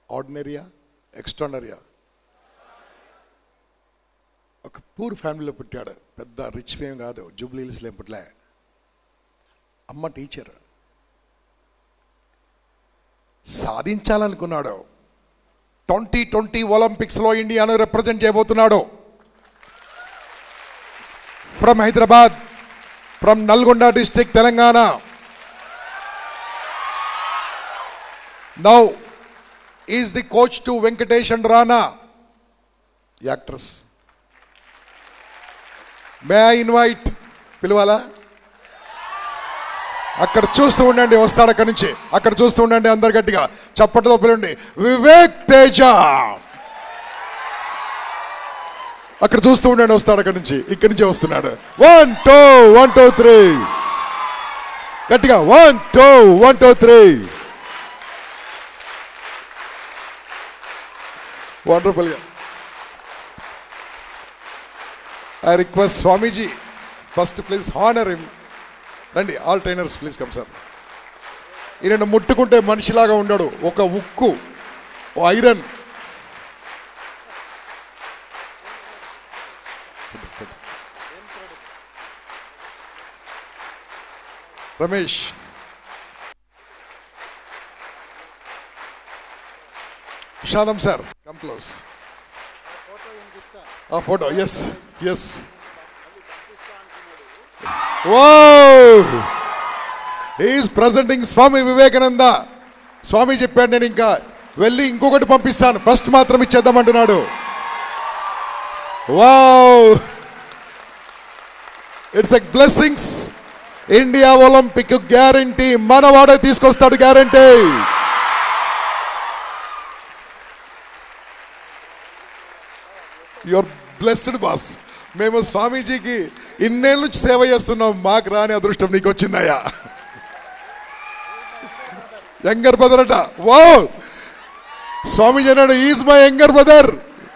ఆర్డినరీయా ఎక్స్ట్రానరీయా ఒక పూర్ ఫ్యామిలీలో పుట్టాడు పెద్ద రిచ్ ఏం కాదు జూబ్లీ హిల్స్లో ఏం పుట్టలే అమ్మ టీచర్ సాధించాలనుకున్నాడు ట్వంటీ ట్వంటీ ఒలింపిక్స్లో ఇండియాను రిప్రజెంట్ చేయబోతున్నాడు from Hyderabad from Nalgonda district Telangana now is the coach to Venkatesh and Rana actors may I invite పిలవాలా అక్కడ చూస్తూ ఉండండి వస్తాడు అక్కడి నుంచి అక్కడ చూస్తూ ఉండండి అందరు గట్టిగా చప్పటితో పిలండి వివేక్ తేజ అక్కడ చూస్తూ ఉండండి వస్తాడు అక్కడి నుంచి ఇక్కడి నుంచి వస్తున్నాడు one two one two three గట్టిగా one two one two three wonderful I request Swamiji first please honour him రండి all trainers please come sir ఈయన ముట్టుకుంటే మనిషిలాగా ఉండడు ఒక ఉక్కు ఓ ఐరన్ రమేష్ ప్రశాంతం సార్ కమ్ క్లోజ్ ఆ photo S S O is presenting Swami Vivekananda Swami చెప్పాడు నేను ఇంకా వెళ్ళి ఇంకొకటి పంపిస్తాను ఫస్ట్ మాత్రం ఇచ్చేద్దామంటున్నాడు wow it's a blessings India Olympic guarantee మనవాడే తీసుకొస్తాడు గ్యారంటీ యువర్ బ్లెస్డ్ బాస్ మేము స్వామీజీకి ఇన్నేళ్ళ నుంచి సేవ చేస్తున్నాం మాకు రాని అదృష్టం నీకు వచ్చిందయ్యా యంగర్ బ్రదర్ అట వో స్వామీజీ అన్నాడు ఈజ్ మై యంగర్ బ్రదర్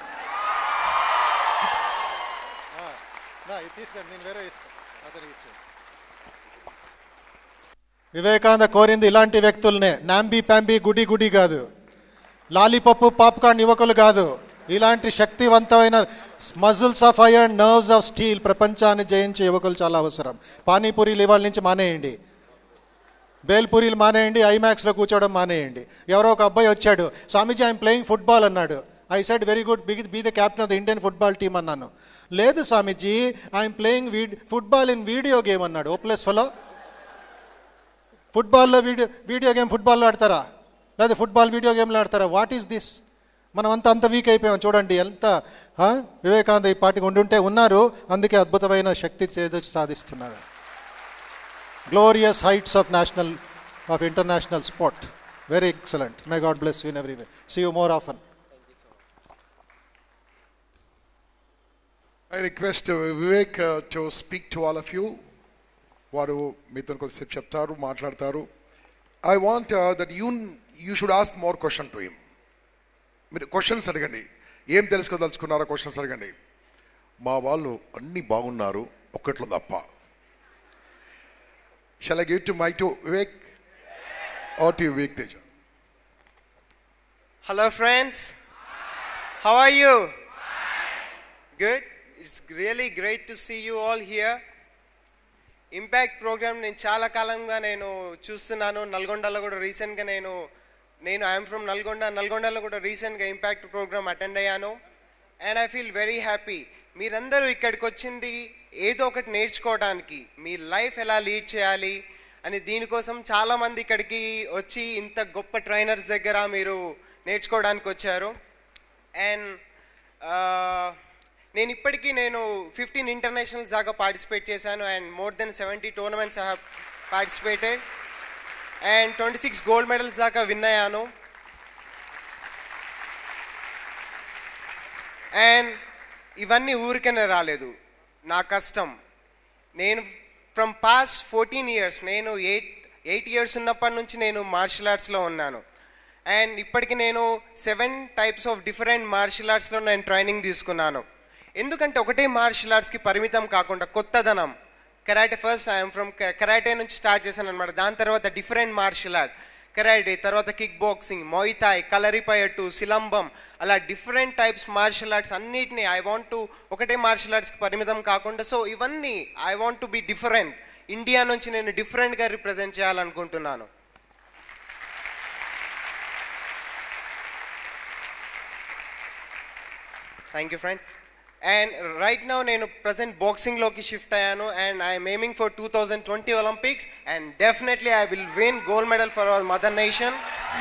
తీసుకెళ్ళి నేను వేరే ఇస్తాను అతనికి ఇచ్చేయి వివేకానంద కోరింది ఇలాంటి వ్యక్తుల్నే నాంబీ ప్యాంబీ గుడి గుడి కాదు లాలీపప్పు పాప్కార్న్ యువకులు కాదు ఇలాంటి శక్తివంతమైన muscles of iron nerves of steel ప్రపంచాన్ని జయించే యువకులు చాలా అవసరం పానీపూరీలు ఇవాళ నుంచి మానేయండి బేల్పూరీలు మానేయండి ఐమాక్స్లో కూర్చోవడం మానేయండి ఎవరో ఒక అబ్బాయి వచ్చాడు స్వామీజీ ఐఎమ్ ప్లేయింగ్ ఫుట్బాల్ అన్నాడు I said very good big be the captain of the Indian football team అన్నాను లేదు Swamiji I'm playing with football in video game అన్నాడు ఓ ప్లస్ ఫలో ఫుట్బాల్లో వీడియో వీడియో గేమ్ ఫుట్బాల్లో ఆడతారా లేదా ఫుట్బాల్ వీడియో గేమ్లో ఆడతారా వాట్ ఈస్ దిస్ మనం అంత అంత వీక్ అయిపోయాం చూడండి ఎంత ఆ, వివేకానంద ఈ పార్టీకి ఉండుంటే ఉన్నారు అందుకే అద్భుతమైన శక్తి చేదొచ్చి సాధిస్తున్నారు glorious heights of national of international sport very excellent may god bless you in every way see you more often I request Vivek to speak to all of you వారు మీతో కొద్దిసేపు చెప్తారు మాట్లాడతారు I want that you you should ask more question to him మీరు questions అడగండి ఏం తెలుసుకోదలుచుకున్నారో questions అడగండి మా వాళ్ళు అన్నీ బాగున్నారు ఒక్కట్లో తప్ప shall I give to my to Vivek or to Vivek Teja Hello, friends. How are you? Good. It's really great to see you all here. Impact programme నేను చాలా కాలంగా నేను చూస్తున్నాను నల్గొండలో కూడా రీసెంట్గా నేను నేను ఐఎమ్ ఫ్రమ్ నల్గొండ నల్గొండలో కూడా రీసెంట్గా ఇంపాక్ట్ ప్రోగ్రామ్ అటెండ్ అయ్యాను and I feel very happy మీరందరూ ఇక్కడికి వచ్చింది ఏదో ఒకటి నేర్చుకోవడానికి మీ లైఫ్ ఎలా లీడ్ చేయాలి అని దీనికోసం చాలామంది ఇక్కడికి వచ్చి ఇంత గొప్ప ట్రైనర్స్ దగ్గర మీరు నేర్చుకోవడానికి వచ్చారు అండ్ నేను ఇప్పటికీ నేను ఫిఫ్టీన్ ఇంటర్నేషనల్స్ దాకా పార్టిసిపేట్ చేశాను and more then seventy tournaments I have participated and twenty six gold medals దాకా విన్ అయ్యాను అండ్ ఇవన్నీ ఊరికనే రాలేదు నా కష్టం నేను ఫ్రమ్ పాస్ట్ ఫోర్టీన్ ఇయర్స్ నేను ఎయిట్ ఎయిట్ ఇయర్స్ ఉన్నప్పటి నుంచి నేను మార్షల్ ఆర్ట్స్లో ఉన్నాను అండ్ ఇప్పటికి నేను seven types of different martial ఆర్ట్స్లో నేను ట్రైనింగ్ తీసుకున్నాను ఎందుకంటే ఒకటే మార్షల్ ఆర్ట్స్కి పరిమితం కాకుండా కొత్తదనం karate first I'm from karate నుంచి స్టార్ట్ చేశాను అనమాట దాని తర్వాత డిఫరెంట్ మార్షల్ ఆర్ట్ కరాటే తర్వాత kick boxing muay thai kalaripayattu silambam అలా డిఫరెంట్ టైప్స్ మార్షల్ ఆర్ట్స్ అన్నిటిని ఐ వాంట్ టు ఒకటే మార్షల్ ఆర్ట్స్కి పరిమితం కాకుండా సో ఇవన్నీ I want to be different India నుంచి నేను డిఫరెంట్గా రిప్రజెంట్ చేయాలనుకుంటున్నాను thank you friend and right now నేను ప్రజెంట్ బాక్సింగ్లోకి షిఫ్ట్ అయ్యాను and I'm aiming for two thousand twenty Olympics and definitely I will win gold medal for our mother nation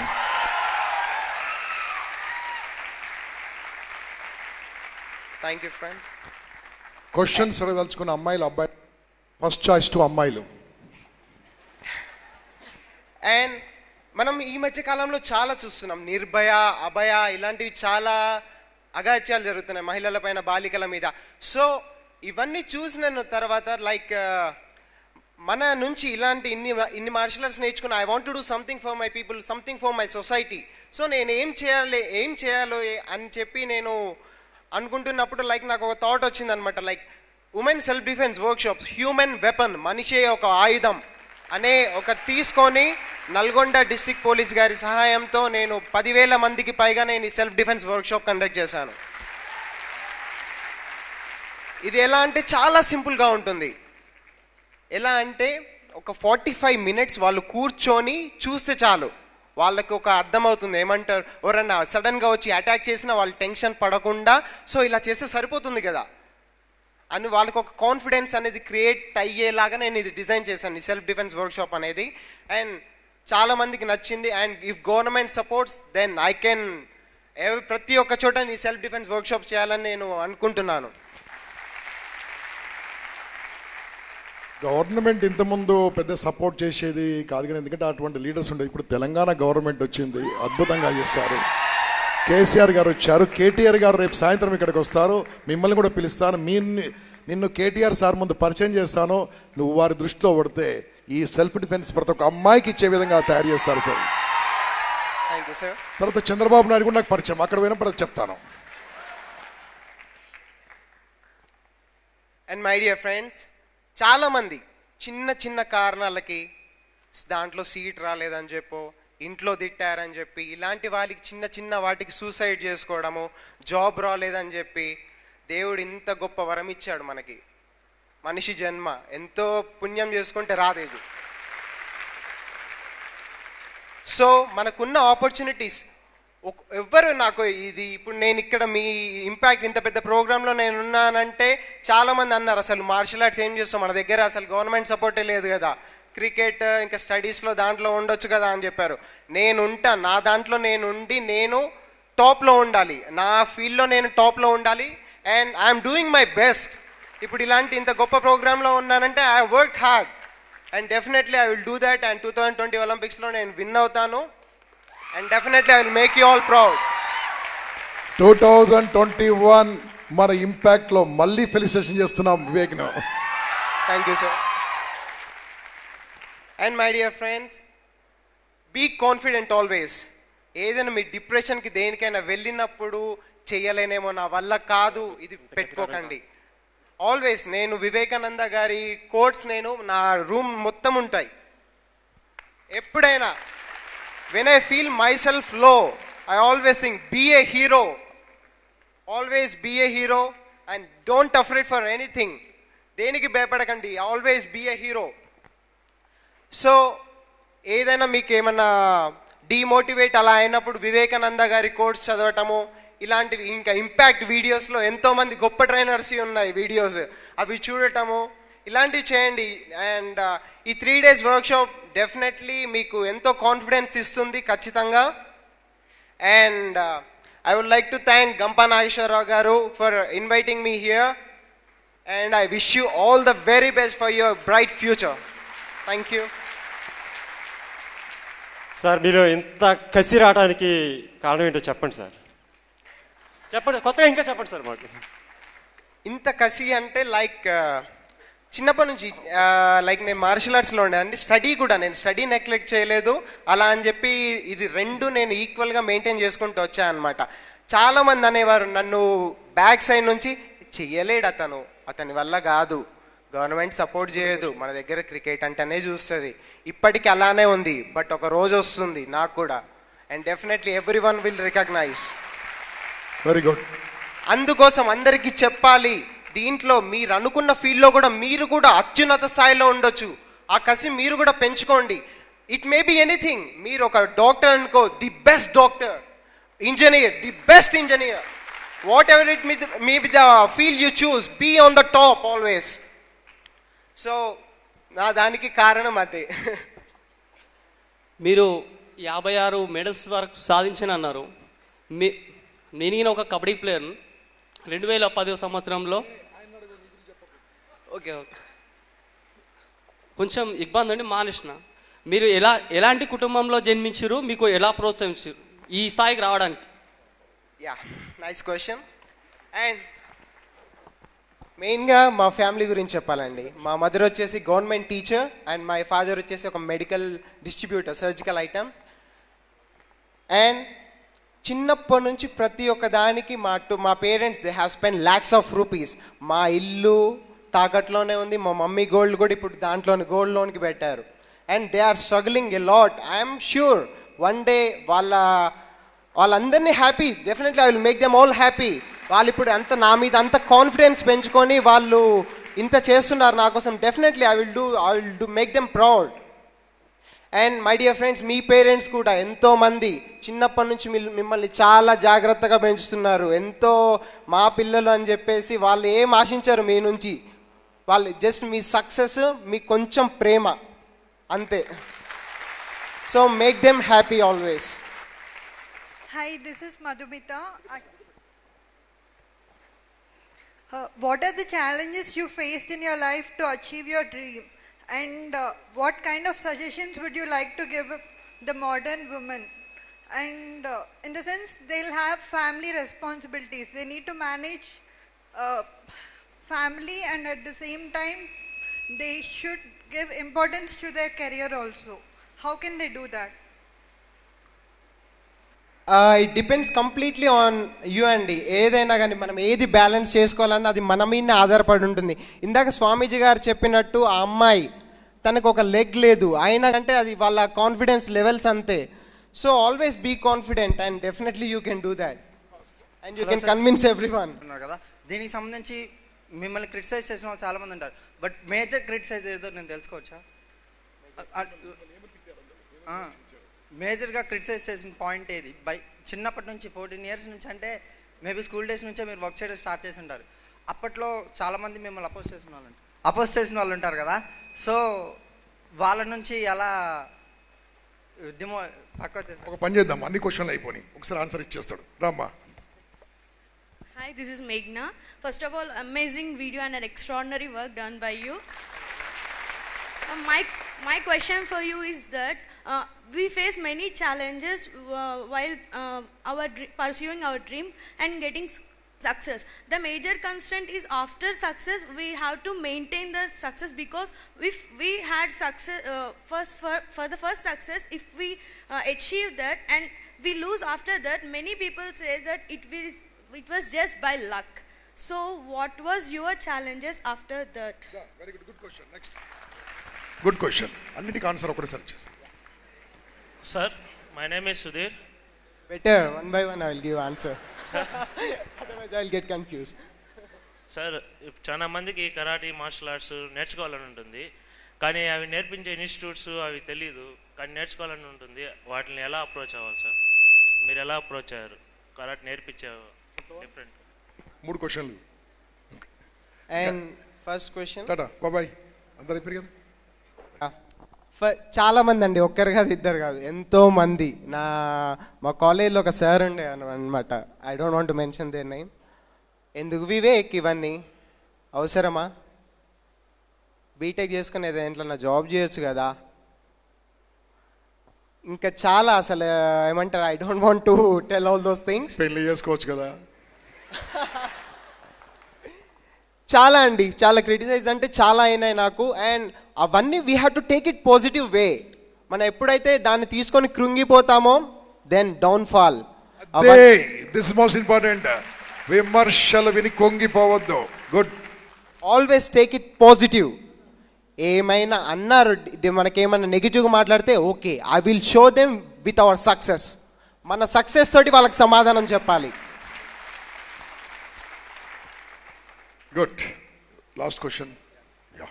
thank you friends questions అడగదలుచుకున్న అమ్మాయిలు అబ్బాయి first choice to అమ్మాయిలు and మనం ఈ మధ్య కాలంలో చాలా చూస్తున్నాం నిర్భయ అభయ ఇలాంటివి చాలా అగాత్యాలు జరుగుతున్నాయి మహిళల పైన బాలికల మీద సో ఇవన్నీ చూసిన తర్వాత లైక్ మన నుంచి ఇలాంటి ఇన్ని ఇన్ని మార్షల్ ఆర్ట్స్ నేర్చుకుని I want to do something for my people something for my society so నేను ఏం చేయాలి ఏం చేయాలో అని చెప్పి నేను అనుకుంటున్నప్పుడు లైక్ నాకు ఒక థాట్ వచ్చింది అనమాట like women self defence workshop human weapon మనిషే ఒక ఆయుధం అనే ఒక తీసుకొని నల్గొండ డిస్ట్రిక్ట్ పోలీస్ గారి సహాయంతో నేను పదివేల మందికి పైగా నేను ఈ సెల్ఫ్ డిఫెన్స్ వర్క్షాప్ కండక్ట్ చేశాను ఇది ఎలా అంటే చాలా సింపుల్గా ఉంటుంది ఎలా అంటే ఒక ఫార్టీ ఫైవ్ మినిట్స్ వాళ్ళు కూర్చొని చూస్తే చాలు వాళ్ళకి ఒక అర్థమవుతుంది ఏమంటారు ఎవరన్నా సడన్గా వచ్చి అటాక్ చేసినా వాళ్ళు టెన్షన్ పడకుండా సో ఇలా చేస్తే సరిపోతుంది కదా అని వాళ్ళకి ఒక కాన్ఫిడెన్స్ అనేది క్రియేట్ అయ్యేలాగా నేను ఇది డిజైన్ చేశాను ఈ సెల్ఫ్ డిఫెన్స్ వర్క్షాప్ అనేది అండ్ చాలా మందికి నచ్చింది and if government supports then I can ప్రతి ఒక్క చోట ఈ సెల్ఫ్ డిఫెన్స్ వర్క్షాప్ చేయాలని నేను అనుకుంటున్నాను గవర్నమెంట్ ఇంతకుముందు పెద్ద సపోర్ట్ చేసేది కాదు కానీ ఎందుకంటే అటువంటి లీడర్స్ ఉండేది ఇప్పుడు తెలంగాణ గవర్నమెంట్ వచ్చింది అద్భుతంగా చేస్తారు కేసీఆర్ గారు వచ్చారు కేటీఆర్ గారు రేపు సాయంత్రం ఇక్కడికి వస్తారు మిమ్మల్ని కూడా పిలుస్తాను మీ నిన్ను కేటీఆర్ సార్ ముందు పరిచయం చేస్తాను నువ్వు వారి దృష్టిలో పడితే ఈ సెల్ఫ్ డిఫెన్స్ ప్రతి ఒక్క అమ్మాయికి ఇచ్చే విధంగా తయారు చేస్తారు సార్ థ్యాంక్ యూ సార్ తర్వాత చంద్రబాబు నాయుడు కూడా నాకు పరిచయం అక్కడ పోయినప్పుడు అది చెప్తాను అండ్ మై డియర్ ఫ్రెండ్స్ చాలామంది చిన్న చిన్న కారణాలకి దాంట్లో సీట్ రాలేదని చెప్పో ఇంట్లో తిట్టారని చెప్పి ఇలాంటి వాళ్ళకి చిన్న చిన్న వాటికి సూసైడ్ చేసుకోవడము జాబ్ రాలేదని చెప్పి దేవుడు ఇంత గొప్ప వరం ఇచ్చాడు మనకి మనిషి జన్మ ఎంతో పుణ్యం చేసుకుంటే రాదు ఇది సో మనకున్న ఆపర్చునిటీస్ ఎవ్వరు నాకు ఇది ఇప్పుడు నేను ఇక్కడ మీ ఇంపాక్ట్ ఇంత పెద్ద ప్రోగ్రాంలో నేను ఉన్నానంటే చాలా మంది అన్నారు అసలు మార్షల్ ఆర్ట్స్ ఏం చేస్తాం మన దగ్గర అసలు గవర్నమెంట్ సపోర్టే లేదు కదా క్రికెట్ ఇంకా స్టడీస్లో దాంట్లో ఉండొచ్చు కదా అని చెప్పారు నేను ఉంటా నా దాంట్లో నేను ఉండి నేను టాప్లో ఉండాలి నా ఫీల్డ్లో నేను టాప్లో ఉండాలి and I'm doing my best ఇప్పుడు ఇలాంటి ఇంత గొప్ప ప్రోగ్రాంలో ఉన్నానంటే I work hard and definitely I will do that and two thousand twenty ఒలింపిక్స్లో నేను విన్ అవుతాను and definitely I will make you all proud two thousand twenty one మన ఇంపాక్ట్లో మళ్ళీ ఫెలిసిటేషన్ చేస్తున్నాం వివేక్ను thank you sir and my dear friends be confident always ఏదైనా మీ డిప్రెషన్కి దేనికైనా వెళ్ళినప్పుడు చేయలేనేమో నా వల్ల కాదు ఇది పెట్టుకోకండి ఆల్వేస్ నేను వివేకానంద గారి కోట్స్ నేను నా రూమ్ మొత్తం ఉంటాయి ఎప్పుడైనా when I feel my self low I always think be a hero always be a hero and don't afraid for anything దేనికి భయపడకండి always be a hero so ఏదైనా మీకు ఏమన్నా డిమోటివేట్ అలా అయినప్పుడు వివేకానంద గారి కోర్స్ చదవటము ఇలాంటివి ఇంకా ఇంపాక్ట్ వీడియోస్లో ఎంతోమంది గొప్ప ట్రైనర్స్ ఉన్నాయి వీడియోస్ అవి చూడటము ఇలాంటివి చేయండి అండ్ ఈ త్రీ డేస్ వర్క్షాప్ డెఫినెట్లీ మీకు ఎంతో కాన్ఫిడెన్స్ ఇస్తుంది ఖచ్చితంగా and I would like to thank Gampa Nageswararao గారు for inviting me here and I wish you all the very best for your bright future thank you sir మీరు ఇంత కసి రావడానికి కారణం ఏంటో చెప్పండి సార్ చెప్పండి కొత్తగా ఇంకా చెప్పండి సార్ మాకు ఇంత కసి అంటే లైక్ చిన్నప్పటి నుంచి లైక్ నేను మార్షల్ ఆర్ట్స్లో ఉండే అంటే స్టడీ కూడా నేను స్టడీ నెగ్లెక్ట్ చేయలేదు అలా అని చెప్పి ఇది రెండు నేను ఈక్వల్గా మెయింటైన్ చేసుకుంటూ వచ్చాను అనమాట చాలామంది అనేవారు నన్ను బ్యాక్ సైడ్ నుంచి చెయ్యలేడు అతను అతని వల్ల కాదు గవర్నమెంట్ సపోర్ట్ చేయదు మన దగ్గర క్రికెట్ అంటేనే చూస్తుంది ఇప్పటికి అలానే ఉంది బట్ ఒక రోజు వస్తుంది నాకు కూడా and definitely every one will recognise very good అందుకోసం అందరికీ చెప్పాలి దీంట్లో మీరు అనుకున్న ఫీల్డ్లో కూడా మీరు కూడా అత్యున్నత స్థాయిలో ఉండొచ్చు ఆ కసి మీరు కూడా పెంచుకోండి ఇట్ మే బి ఎనీథింగ్ మీరు ఒక డాక్టర్ అనుకో the best doctor engineer the best engineer whatever it may be the field you choose be on the top always so నా దానికి కారణం అదే మీరు యాభై ఆరు మెడల్స్ వరకు సాధించిన అన్నారు మీ నేను ఒక కబడ్డీ ప్లేయర్ రెండు వేల పదో సంవత్సరంలో ఓకే ఓకే కొంచెం ఇబ్బంది అండి మానేసిన మీరు ఎలా ఎలాంటి కుటుంబంలో జన్మించారు మీకు ఎలా ప్రోత్సహించారు ఈ స్థాయికి రావడానికి యా నైస్ క్వశ్చన్ అండ్ మెయిన్గా మా ఫ్యామిలీ గురించి చెప్పాలండి మా మదర్ వచ్చేసి government teacher and my father వచ్చేసి ఒక medical distributor surgical item and చిన్నప్పటి నుంచి ప్రతి ఒక్క దానికి మా టు మా parents they have spend lakhs of rupees మా ఇల్లు తాకట్లోనే ఉంది మా మమ్మీ గోల్డ్ కూడా ఇప్పుడు దాంట్లోని గోల్డ్ లోన్కి పెట్టారు and they are struggling a lot I'm sure one day వాళ్ళ వాళ్ళందరినీ happy definitely I will make them all happy వాళ్ళు ఇప్పుడు అంత నా మీద అంత కాన్ఫిడెన్స్ పెంచుకొని వాళ్ళు ఇంత చేస్తున్నారు నా కోసం definitely I will do I will do make them proud and my dear friends మీ పేరెంట్స్ కూడా ఎంతో మంది చిన్నప్పటి నుంచి మిల్- మిమ్మల్ని చాలా జాగ్రత్తగా పెంచుతున్నారు ఎంతో మా పిల్లలు అని చెప్పేసి వాళ్ళు ఏం ఆశించారు మీ నుంచి వాళ్ళు జస్ట్ మీ సక్సెస్ మీ కొంచెం ప్రేమ అంతే so make them happy always Hi, this is Madhumita. I- Uh, what are the challenges you faced in your life to achieve your dream? And uh, what kind of suggestions would you like to give the modern woman? And uh, in the sense, they'll have family responsibilities. They need to manage uh, family, and at the same time, they should give importance to their career also. How can they do that? It depends completely on you అండి ఏదైనా కానీ మనం ఏది balance చేసుకోవాలన్నా అది మన మీదనే ఆధారపడి ఉంటుంది ఇందాక స్వామీజీ గారు చెప్పినట్టు ఆ అమ్మాయి తనకు ఒక లెగ్ లేదు అయినా అంటే అది వాళ్ళ కాన్ఫిడెన్స్ లెవెల్స్ అంతే so always be confident and definitely you can do that and you can convince every one ఉన్నారు కదా దీనికి సంబంధించి మిమ్మల్ని క్రిటిసైజ్ చేసిన వాళ్ళు చాలా మంది ఉంటారు బట్ మేజర్ క్రిటిసైజ్ ఏదో నేను తెలుసుకోవచ్చా మేజర్గా క్రిటిసైజ్ చేసిన పాయింట్ ఏది బై చిన్నప్పటి నుంచి ఫోర్టీన్ ఇయర్స్ నుంచి అంటే మేబీ స్కూల్ డేస్ నుంచే మీరు వర్క్ చేయడం స్టార్ట్ చేసి ఉంటారు అప్పట్లో చాలామంది మిమ్మల్ని అపోజ్ చేసిన వాళ్ళు అపోజ్ చేసిన వాళ్ళు ఉంటారు కదా సో వాళ్ళ నుంచి ఎలా డిమో పక్క వచ్చేసి ఒక పని చేద్దాం అన్ని క్వశ్చన్లు అయిపోయి ఒకసారి ఆన్సర్ ఇచ్చేస్తాడు రామ్మా Hi, this is Meghna. First of all, amazing video and an extraordinary work done by you. Uh, my, my question for you is that uh, we face many challenges uh, while uh, our dr- pursuing our dream and getting s- success. The major constraint is after success, we have to maintain the success because if we had success, uh, first for, for the first success, if we uh, achieve that and we lose after that, many people say that it was, it was just by luck. So, what was your challenges after that? Very good good question next good question అన్నిటికీ answer ఒకటేసారి ఇచ్చేసి Sir, my name is Sudhir. Better one by one I will give answer otherwise I will get confuse sir చాలా మందికి karate martial arts నేర్చుకోవాలని ఉంటుంది కానీ అవి నేర్పించే ఇన్స్టిట్యూట్స్ అవి తెలియదు కానీ నేర్చుకోవాలని ఉంటుంది వాటిని ఎలా అప్రోచ్ అవ్వాలి సార్ మీరు ఎలా అప్రోచ్ అయ్యారు కరాటే నేర్పించే డిఫరెంట్ మూడు క్వశ్చన్లు అండ్ ఫస్ట్ క్వశ్చన్ టాటా బాబాయ్ అందరు అయిపోయారు కదా ఫ- చాలా మంది అండి ఒక్కరు కాదు ఇద్దరు కాదు ఎంతో మంది నా మా కాలేజీలో ఒక సార్ ఉండే అనమాట I don't want mention their name ఎందుకు వివేక్ ఇవన్నీ అవసరమా బీటెక్ చేసుకుని ఏదైనా జాబ్ చేయొచ్చు కదా ఇంకా చాలా అసలు ఏమంటారు I don't want to tell all those things పెళ్లి చేసుకోవచ్చు కదా చాలా అండి చాలా క్రిటిసైజ్ అంటే చాలా అయినాయి నాకు అండ్ అవన్నీ we have to take it positive way మనం ఎప్పుడైతే దాన్ని తీసుకొని కృంగిపోతామో దెన్ డౌన్ ఫాల్ అదే దిస్ మోస్ట్ ఇంపార్టెంట్ విమర్శలు విని కొంగిపోవద్దు good always take it positive ఏమైనా అన్నారు డి- మనకేమైనా నెగిటివ్గా మాట్లాడితే okay I will show them with our success మన సక్సెస్ తోటి వాళ్ళకి సమాధానం చెప్పాలి good last question yeah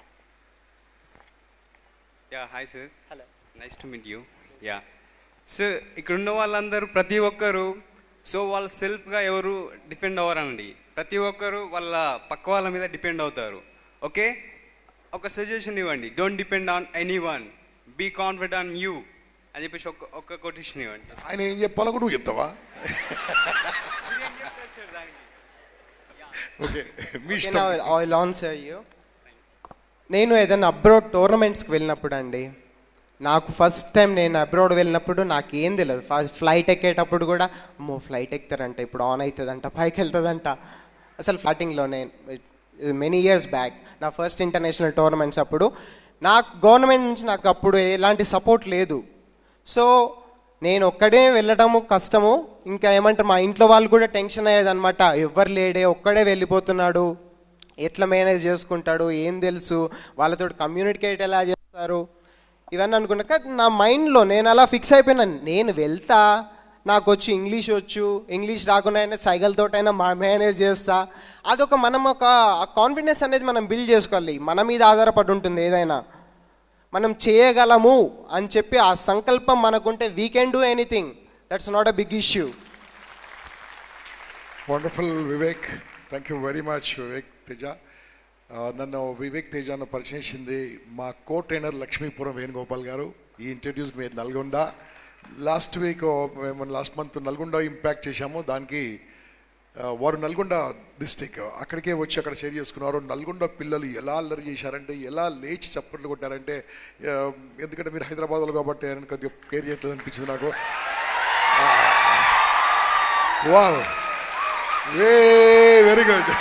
yeah hi sir hello nice to meet you yeah sir ఇక్కడ ఉన్న వాళ్ళందరూ ప్రతి ఒక్కరు సో వాళ్ళ సెల్ఫ్గా ఎవరు డిపెండ్ అవ్వరండి ప్రతి ఒక్కరు వాళ్ళ పక్క వాళ్ళ మీద డిపెండ్ అవుతారు ఓకే ఒక సజెషన్ ఇవ్వండి don't depend on any one be confident on you అని చెప్పేసి ఒక ఒక కొటేషన్ ఇవ్వండి ఆయన ఏం చెప్పాలో కూడా నువ్వు చెప్తావా ఓకే మీ ఇష్టం ఆయిల్ ఆన్సర్ యూ నేను ఏదైనా అబ్రాడ్ టోర్నమెంట్స్కి వెళ్ళినప్పుడు అండి నాకు ఫస్ట్ టైం నేను అబ్రాడ్ వెళ్ళినప్పుడు నాకు ఏం తెలియదు ఫస్ట్ ఫ్లైట్ ఎక్కేటప్పుడు కూడా అమ్మో ఫ్లైట్ ఎక్కుతారంట ఇప్పుడు ఆన్ అవుతుందంట పైకి వెళ్తుందంట అసలు స్టార్టింగ్లో నేను మెనీ ఇయర్స్ బ్యాక్ నా ఫస్ట్ ఇంటర్నేషనల్ టోర్నమెంట్స్ అప్పుడు నాకు గవర్నమెంట్ నుంచి నాకు అప్పుడు ఎలాంటి సపోర్ట్ లేదు సో నేను ఒక్కడే వెళ్ళటము కష్టము ఇంకా ఏమంటారు మా ఇంట్లో వాళ్ళు కూడా టెన్షన్ అయ్యేదన్నమాట ఎవ్వరు లేడే ఒక్కడే వెళ్ళిపోతున్నాడు ఎట్లా మేనేజ్ చేసుకుంటాడు ఏం తెలుసు వాళ్ళతో కమ్యూనికేట్ ఎలా చేస్తారు ఇవన్నీ అనుకున్నా కానీ నా మైండ్లో నేను అలా ఫిక్స్ అయిపోయినాను నేను వెళ్తా నాకు వచ్చి ఇంగ్లీష్ వచ్చు ఇంగ్లీష్ రాకుండా అయినా సైకిల్తోటైనా మా మేనేజ్ చేస్తా అదొక మనం ఒక కాన్ఫిడెన్స్ అనేది మనం బిల్డ్ చేసుకోవాలి మన మీద ఆధారపడి ఉంటుంది ఏదైనా మనం చేయగలము అని చెప్పి ఆ సంకల్పం మనకుంటే we can do anything that's not a big issue wonderful Vivek thank you very much Vivek Teja ఆ, నన్ను వివేక్ తేజాను పరిచయం చేసింది మా కో ట్రైనర్ లక్ష్మీపురం వేణుగోపాల్ గారు ఈ ఇంట్రడ్యూస్ మీరు నల్గొండ లాస్ట్ వీక్ మేము లాస్ట్ మంత్ నల్గొండ ఇంపాక్ట్ చేశాము దానికి ఆ, వారు నల్గొండ డిస్టిక్ అక్కడికే వచ్చి అక్కడ షేర్ చేసుకున్నారు నల్గొండ పిల్లలు ఎలా అల్లరి చేశారంటే ఎలా లేచి చప్పట్లు కొట్టారంటే ఆ, ఎందుకంటే మీరు హైదరాబాద్లో కాబట్టి ఆయన కొద్దిగా కేర్ చేయట్లేదు అనిపించింది నాకు వావ్ వే వెరీ గుడ్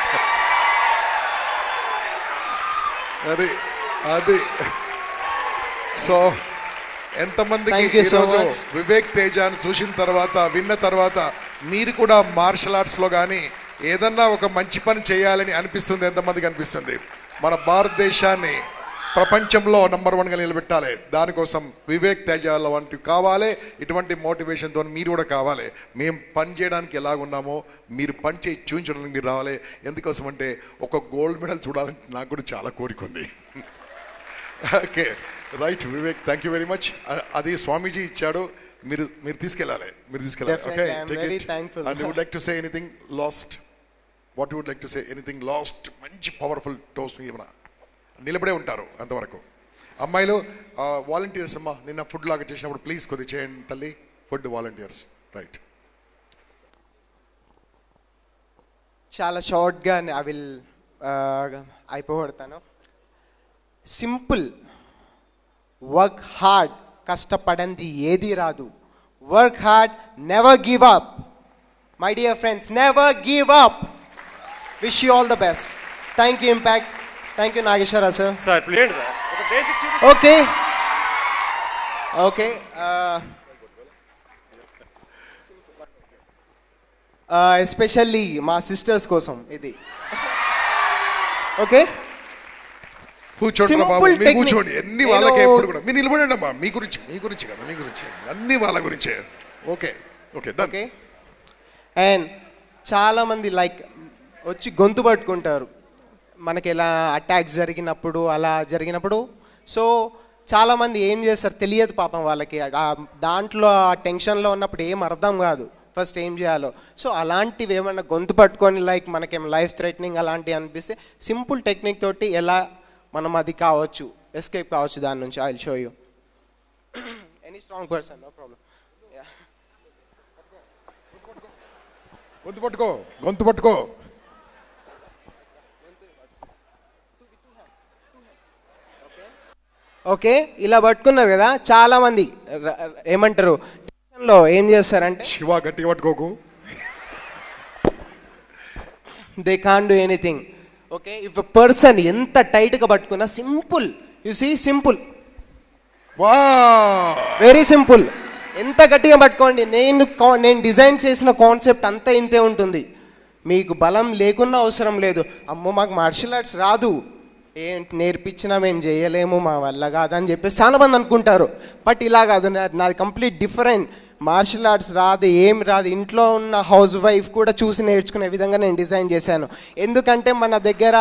అది అది సో ఎంతమందికి Thank you so ఈరోజు much. వివేక్ తేజాను చూసిన తర్వాత విన్న తర్వాత మీరు కూడా మార్షల్ ఆర్ట్స్ లో కానీ ఏదన్నా ఒక మంచి పని చేయాలని అనిపిస్తుంది ఎంతమందికి అనిపిస్తుంది మన భారతదేశాన్ని ప్రపంచంలో నంబర్ వన్గా నిలబెట్టాలి దానికోసం వివేక్ తేజాల వంటి కావాలి ఇటువంటి మోటివేషన్తో మీరు కూడా కావాలి మేము పని చేయడానికి ఎలాగున్నామో మీరు పని చేయి చూపించడానికి మీరు రావాలి ఎందుకోసం అంటే ఒక గోల్డ్ మెడల్ చూడాలని నాకు కూడా చాలా కోరిక ఉంది okay right Vivek thank you very much అది స్వామీజీ ఇచ్చాడు మీరు మీరు తీసుకెళ్ళాలి మీరు తీసుకెళ్ళాలి okay Definitely, I'm very thankful. And would like to say anything last what would like to say anything last మంచి పవర్ఫుల్ టోస్ట్ ఏమన్నా నిలబడే ఉంటారు అంతవరకు అమ్మాయిలు వాలంటీర్స్ అమ్మా నిన్న ఫుడ్ లాగా చేసినప్పుడు ప్లీజ్ కొద్దిగా చేయండి తల్లి ఫుడ్ వాలంటీర్స్ రైట్ చాలా షార్ట్గా ఐ విల్ అయిపోగొడతాను సింపుల్ వర్క్ హార్డ్ కష్టపడంది ఏది రాదు work hard never give up my dear friends never give up wish you all the best thank you impact thank you Nageswara sir sir ఇప్పుడు ఏంటి sir ఒక basic okay okay especially మా sisters కోసం ఇది okay కూర్చోండి రా బాబు మీరు కూర్చోండి ఎన్ని వాళ్ళకే ఎప్పుడు కూడా మీరు నిలబడండి అమ్మా మీ గురించి మీ గురించి కదా మీ గురించి అన్ని వాళ్ళ గురించే okay okay done okay and చాలామంది లైక్ వచ్చి గొంతు పట్టుకుంటారు మనకి ఎలా అటాక్స్ జరిగినప్పుడు అలా జరిగినప్పుడు సో చాలామంది ఏం చేస్తారు తెలియదు పాపం వాళ్ళకి ఆ దాంట్లో ఆ టెన్షన్లో ఉన్నప్పుడు ఏం అర్థం కాదు ఫస్ట్ ఏం చేయాలో సో అలాంటివి ఏమన్నా గొంతు పట్టుకొని లైక్ మనకేం లైఫ్ థ్రెటనింగ్ అలాంటివి అనిపిస్తే సింపుల్ టెక్నిక్ తోటి ఎలా మనం అది కావచ్చు ఎస్కేప్ కావచ్చు దాని నుంచి I will show you any strong person no problem గొంతు పట్టుకో గొంతు పట్టుకో ఓకే ఇలా పట్టుకున్నారు కదా చాలా మంది ర- ఏమంటారు లో ఏం చేస్తారంటే శివ గట్టిగా పట్టుకోకు they can do anything okay if person ఎంత టైట్గా పట్టుకున్నా సింపుల్ యు సీ సింపుల్ వా వెరీ సింపుల్ ఎంత గట్టిగా పట్టుకోండి నేను కా- నేను డిజైన్ చేసిన కాన్సెప్ట్ అంతా ఇంతే ఉంటుంది మీకు బలం లేకున్నా అవసరం లేదు అమ్మో మాకు మార్షల్ ఆర్ట్స్ రాదు ఏంటి నేర్పించినా మేము చేయలేము మా వల్ల కాదని చెప్పేసి చాలా మంది అనుకుంటారు బట్ ఇలా కాదు నా- నాది కంప్లీట్ డిఫరెంట్ మార్షల్ ఆర్ట్స్ రాదు ఏం రాదు ఇంట్లో ఉన్న హౌస్ వైఫ్ కూడా చూసి నేర్చుకునే విధంగా నేను డిజైన్ చేశాను ఎందుకంటే మన దగ్గర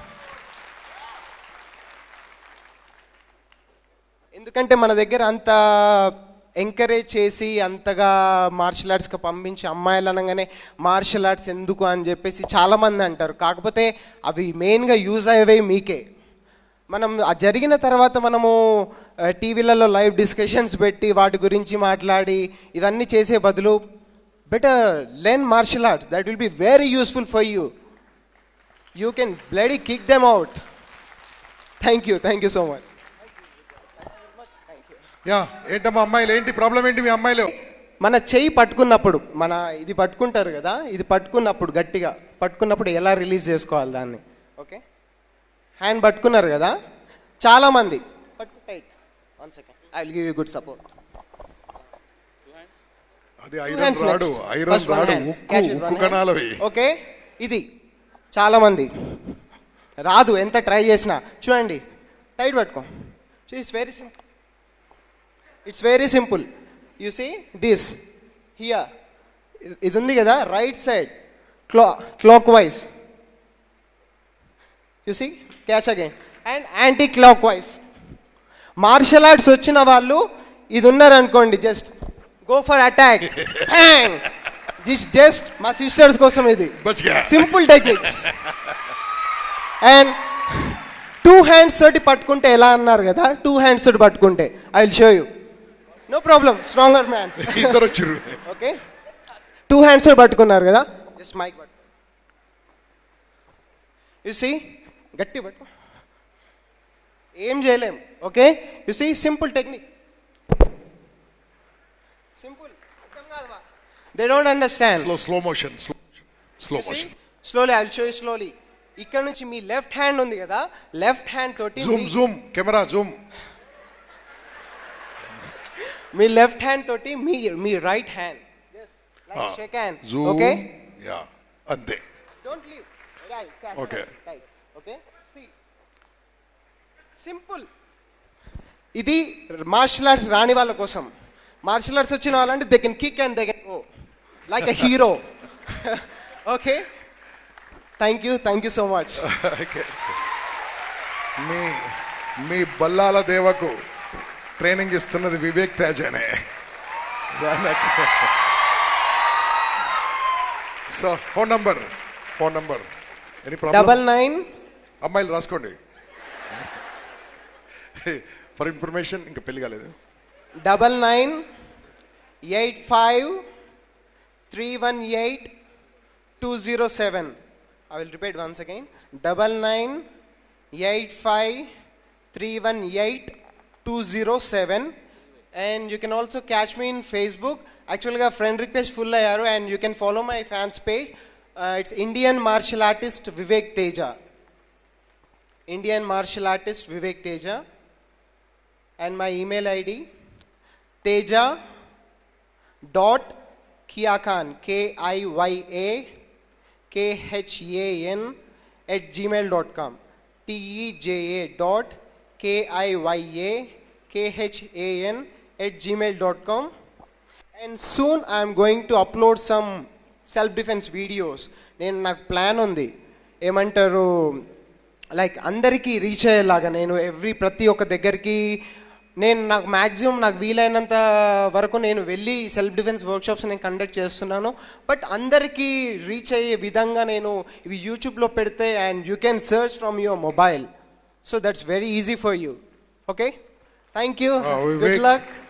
ఎందుకంటే మన దగ్గర అంత ఎంకరేజ్ చేసి అంతగా మార్షల్ ఆర్ట్స్కి పంపించి అమ్మాయిలు అనగానే మార్షల్ ఆర్ట్స్ ఎందుకు అని చెప్పేసి చాలామంది అంటారు కాకపోతే అవి మెయిన్గా యూజ్ అయ్యేవి మీకే మనం ఆ జరిగిన తర్వాత మనము టీవీలలో లైవ్ డిస్కషన్స్ పెట్టి వాటి గురించి మాట్లాడి ఇవన్నీ చేసే బదులు better learn martial arts that will be very useful for you you can bloody kick them out thank you thank you so much yeah ఏంటమ్మా అమ్మాయిలు ఏంటి ప్రాబ్లం ఏంటి మీ అమ్మాయిలు మన చెయ్యి పట్టుకున్నప్పుడు మన ఇది పట్టుకుంటారు కదా ఇది పట్టుకున్నప్పుడు గట్టిగా పట్టుకున్నప్పుడు ఎలా రిలీజ్ చేసుకోవాలి దాన్ని ఓకే హ్యాండ్ పట్టుకున్నారు కదా చాలా మంది పట్టుకు tight one second I will give you good support అది ఐరన్ రాడు ఐరన్ రాడు ఉక్కు ఉక్కు కణాలవి ఓకే ఇది చాలా మంది రాదు ఎంత ట్రై చేసినా చూడండి టైట్ పట్టుకో it's very simple it's very simple you see this here ఇది ఉంది కదా రైట్ సైడ్ క్లా clockwise you see catch again and anticlockwise martial arts వచ్చిన వాళ్ళు ఇది ఉన్నారనుకోండి just go for attack this just మా సిస్టర్స్ కోసం ఇది simple techniques and two hands తోటి పట్టుకుంటే ఎలా అన్నారు కదా టూ హ్యాండ్స్ తోటి పట్టుకుంటే I will show you no problem stronger man ఇద్దరు వచ్చిర్రు ఓకే టూ హ్యాండ్స్ తోటి పట్టుకున్నారు కదా జస్ట్ మైక్ పట్టు యు సీ గట్టి పట్టు ఏం చేయలేం okay you see simple technique simple they don't understand slow slow motion slow slow motion slowly I show slowly ఇక్కడ నుంచి మీ లెఫ్ట్ హ్యాండ్ ఉంది కదా లెఫ్ట్ హ్యాండ్ తోటి జూమ్ మీ- జూమ్ కెమెరా జూమ్ మీ లెఫ్ట్ హ్యాండ్ తోటి మీ మీ right hand shake hand zoom okay yeah అంతే don't leave Okay. Okay simple ఇది మార్షల్ ఆర్ట్స్ రాని వాళ్ళ కోసం మార్షల్ ఆర్ట్స్ వచ్చిన వాళ్ళంటే they can kick and they can go like a hero okay thank you thank you so much okay మీ మీ బల్లాల దేవకు ట్రైనింగ్ ఇస్తున్నది వివేక్ తేజనే so phone number phone number any double nine అమ్మాయిలు రాసుకోండి ఫర్ ఇన్ఫర్మేషన్ ఇంకా పెళ్లి కాలేదు double nine eight five three one eight two zero seven I will repeat once again double nine eight five three one eight two zero seven and you can also catch me in Facebook యాక్చువల్గా friend request full అయ్యారు and you can follow my fans page it's Indian martial artist Vivek Teja Indian martial artist Vivek Teja and my email id teja dot kiakan k i y a k h a n at gmail dot com t e j a dot k i y a k h a n at gmail dot com and soon i am going to upload some self defense videos నేను నాకు plan ఉంది ఏమంటారు like అందరికీ reach అయ్యేలాగా నేను every ప్రతి ఒక్క దగ్గరికి నేను నాకు మ్యాక్సిమం నాకు వీలైనంత వరకు నేను వెళ్ళి సెల్ఫ్ డిఫెన్స్ వర్క్షాప్స్ నేను కండక్ట్ చేస్తున్నాను బట్ అందరికీ రీచ్ అయ్యే విధంగా నేను ఇవి యూట్యూబ్లో పెడితే and you can search from your mobile so that's very easy for you okay thank you Uh, good Vivek, luck